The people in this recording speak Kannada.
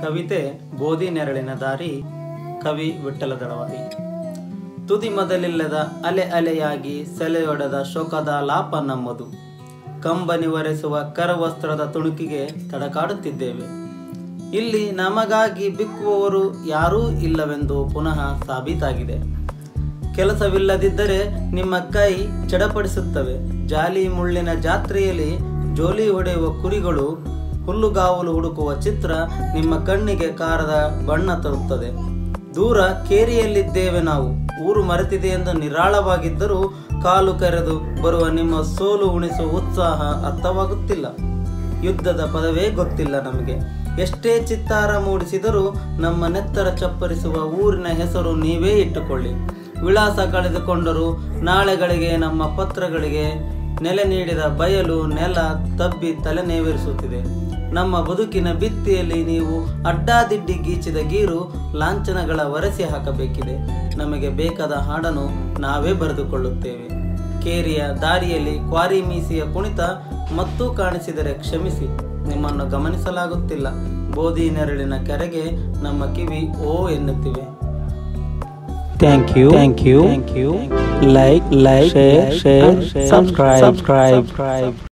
ಕವಿತೆ ಬೋಧಿ ನೆರಳಿನ ದಾರಿ ಕವಿ ವಿಠ್ಠಲ ದಳವಾಯಿ ತುದಿ ಮೊದಲಿಲ್ಲದ ಅಲೆ ಅಲೆಯಾಗಿ ಸೆಲೆಯೊಡೆದ ಶೋಕದ ಲಾಪ ನಮ್ಮದು ಕಂಬನಿ ಒರೆಸುವ ಕರವಸ್ತ್ರದ ತುಣುಕಿಗೆ ತಡಕಾಡುತ್ತಿದ್ದೇವೆ ಇಲ್ಲಿ ನಮಗಾಗಿ ಬಿಕ್ಕುವವರು ಯಾರೂ ಇಲ್ಲವೆಂದು ಪುನಃ ಸಾಬೀತಾಗಿದೆ ಕೆಲಸವಿಲ್ಲದಿದ್ದರೆ ನಿಮ್ಮ ಕೈ ಚಡಪಡಿಸುತ್ತವೆ ಜಾಲಿ ಮುಳ್ಳಿನ ಜಾತ್ರೆಯಲ್ಲಿ ಜೋಲಿ ಹೊಡೆಯುವ ಕುರಿಗಳು ಹುಲ್ಲುಗಾವಲು ಹುಡುಕುವ ಚಿತ್ರ ನಿಮ್ಮ ಕಣ್ಣಿಗೆ ಕಾರದ ಬಣ್ಣ ತರುತ್ತದೆ ದೂರ ಕೇರಿಯಲ್ಲಿದ್ದೇವೆ ನಾವು ಊರು ಮರೆತಿದೆ ಎಂದು ನಿರಾಳವಾಗಿದ್ದರೂ ಕಾಲು ಕರೆದು ಬರುವ ನಿಮ್ಮ ಸೋಲು ಉಣಿಸುವ ಉತ್ಸಾಹ ಅರ್ಥವಾಗುತ್ತಿಲ್ಲ ಯುದ್ಧದ ಪದವೇ ಗೊತ್ತಿಲ್ಲ ನಮಗೆ ಎಷ್ಟೇ ಚಿತ್ತಾರ ಮೂಡಿಸಿದರೂ ನಮ್ಮ ನೆತ್ತರ ಚಪ್ಪರಿಸುವ ಊರಿನ ಹೆಸರು ನೀವೇ ಇಟ್ಟುಕೊಳ್ಳಿ ವಿಳಾಸ ಕಳೆದುಕೊಂಡರೂ ನಾಳೆಗಳಿಗೆ ನಮ್ಮ ಪತ್ರಗಳಿಗೆ ನೆಲೆ ನೀಡಿದ ಬಯಲು ನೆಲ ತಬ್ಬಿ ತಲೆನೇವರಿಸುತ್ತಿದೆ ನಮ್ಮ ಬದುಕಿನ ಭಿತ್ತಿಯಲ್ಲಿ ನೀವು ಅಡ್ಡಾದಿಡ್ಡಿ ಗೀಚಿದ ಗೀರು ಲಾಂಛನಗಳ ಒರೆಸಿ ಹಾಕಬೇಕಿದೆ ನಮಗೆ ಬೇಕಾದ ಹಾಡನ್ನು ನಾವೇ ಬರೆದುಕೊಳ್ಳುತ್ತೇವೆ ಕೇರಿಯ ದಾರಿಯಲ್ಲಿ ಕ್ವಾರಿ ಮೀಸಿಯ ಕುಣಿತ ಮತ್ತೂ ಕಾಣಿಸಿದರೆ ಕ್ಷಮಿಸಿ ನಿಮ್ಮನ್ನು ಗಮನಿಸಲಾಗುತ್ತಿಲ್ಲ ಬೋಧಿ ನೆರಳಿನ ಕೆರೆಗೆ ನಮ್ಮ ಕಿವಿ ಓ ಎನ್ನುತ್ತಿವೆ Thank you. Thank you. Thank you. Like, like, share, share, subscribe, subscribe.